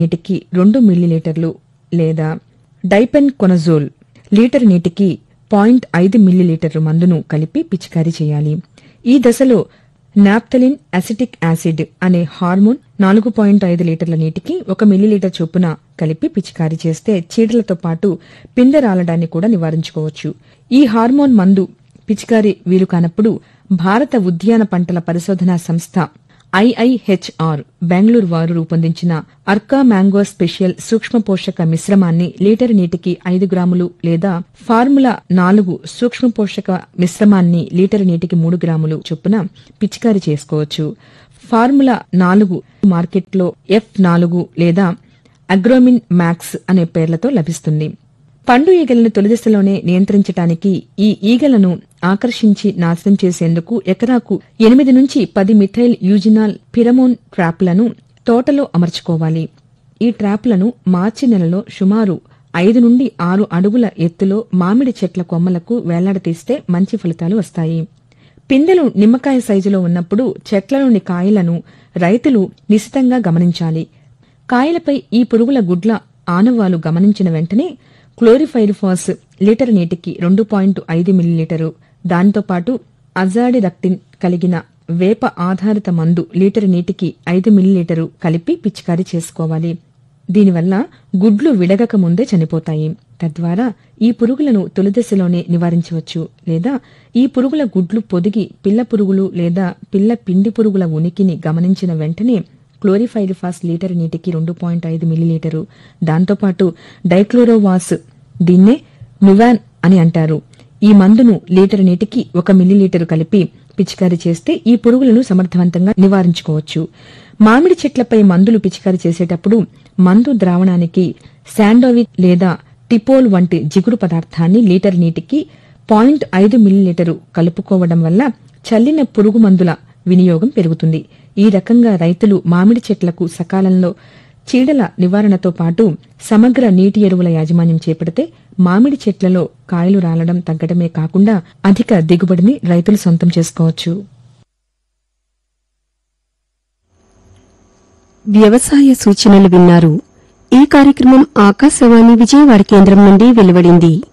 నీటికి రెండు మిల్లీలీటర్లు లేదా డైపెన్ కొనజోల్ లీటర్ నీటికి పాయింట్ ఐదు మిల్లీలీటర్లు మందును కలిపి పిచికారీ చేయాలి ఈ దశలో నాప్థలిన్ అసిటిక్ యాసిడ్ అనే హార్మోన్ నాలుగు పాయింట్ ఐదు లీటర్ల నీటికి ఒక మిల్లీలీటర్ చొప్పున కలిపి పిచికారీ చేస్తే చీడలతో పాటు పిందె రాలడాన్ని కూడా నివారించుకోవచ్చు ఈ హార్మోన్ మందు పిచికారీ వీలు కానప్పుడు భారత ఉద్యాన పంటల పరిశోధనా సంస్థ ఐఐహెచ్ఆర్ బెంగళూరు వారు రూపొందించిన అర్కా మ్యాంగో స్పెషల్ సూక్ష్మ పోషక మిశ్రమాన్ని లీటర్ నీటికి ఐదు గ్రాములు లేదా ఫార్ములా నాలుగు సూక్ష్మ పోషక మిశ్రమాన్ని లీటర్ నీటికి మూడు గ్రాములు చొప్పున పిచికారీ చేసుకోవచ్చు ఫార్ములా నాలుగు మార్కెట్లో ఎఫ్ నాలుగు లేదా అగ్రోమిన్ మ్యాక్స్ అనే పేర్లతో లభిస్తుంది పండు ఈగలను తొలిదశలోనే నియంత్రించటానికి ఈ ఈగలను ఆకర్షించి నాశనం చేసేందుకు ఎకరాకు ఎనిమిది నుంచి పది మిథైల్ యూజినాల్ పిరమోన్ ట్రాప్లను తోటలో అమర్చుకోవాలి ఈ ట్రాప్లను మార్చి నెలలో సుమారు ఐదు నుండి ఆరు అడుగుల ఎత్తులో మామిడి చెట్ల కొమ్మలకు వేలాడదీస్తే మంచి ఫలితాలు వస్తాయి పిందెలు నిమ్మకాయ సైజులో ఉన్నప్పుడు చెట్లలోని కాయలను రైతులు నిశితంగా గమనించాలి కాయలపై ఈ పురుగుల గుడ్ల ఆనవాలు గమనించిన వెంటనే క్లోరిఫైరిఫాస్ లీటర్ నీటికి రెండు పాయింట్ ఐదు మిల్లీలీటరు దానితో పాటు అజాడిరక్టిన్ కలిగిన వేప ఆధారిత మందు లీటర్ నీటికి ఐదు మిల్లీలీటరు కలిపి పిచికారీ చేసుకోవాలి దీనివల్ల గుడ్లు విడగక ముందే చనిపోతాయి తద్వారా ఈ పురుగులను తొలిదశలోనే నివారించవచ్చు లేదా ఈ పురుగుల గుడ్లు పొదిగి పిల్ల పురుగులు లేదా పిల్ల పిండి పురుగుల ఉనికిని గమనించిన వెంటనే క్లోరిఫైరిఫాస్ లీటర్ నీటికి రెండు పాయింట్ ఐదు మిల్లీలీటరు దాంతోపాటు డైక్లోరోవాస్ దీన్నే నువాన్ అని అంటారు ఈ మందును లీటర్ నీటికి ఒక మిల్లీలీటరు కలిపి పిచికారీ చేస్తే ఈ పురుగులను సమర్థవంతంగా నివారించుకోవచ్చు మామిడి చెట్లపై మందులు పిచికారీ చేసేటప్పుడు మందు ద్రావణానికి శాండోవిట్ లేదా టిపోల్ వంటి జిగురు పదార్థాన్ని లీటర్ నీటికి పాయింట్ ఐదు మిల్లీలీటరు కలుపుకోవడం వల్ల చల్లిన పురుగు మందుల వినియోగం పెరుగుతుంది ఈ రకంగా రైతులు మామిడి చెట్లకు సకాలంలో చీడల నివారణతో పాటు సమగ్ర నీటి ఎరువుల యాజమాన్యం చేపడితే మామిడి చెట్లలో కాయలు రాలడం తగ్గడమే కాకుండా అధిక దిగుబడిని రైతులు సొంతం చేసుకోవచ్చు వ్యవసాయ సూచనలు విన్నారు ఈ కార్యక్రమం ఆకాశవాణి విజయవాడ కేంద్రం నుండి వెలువడింది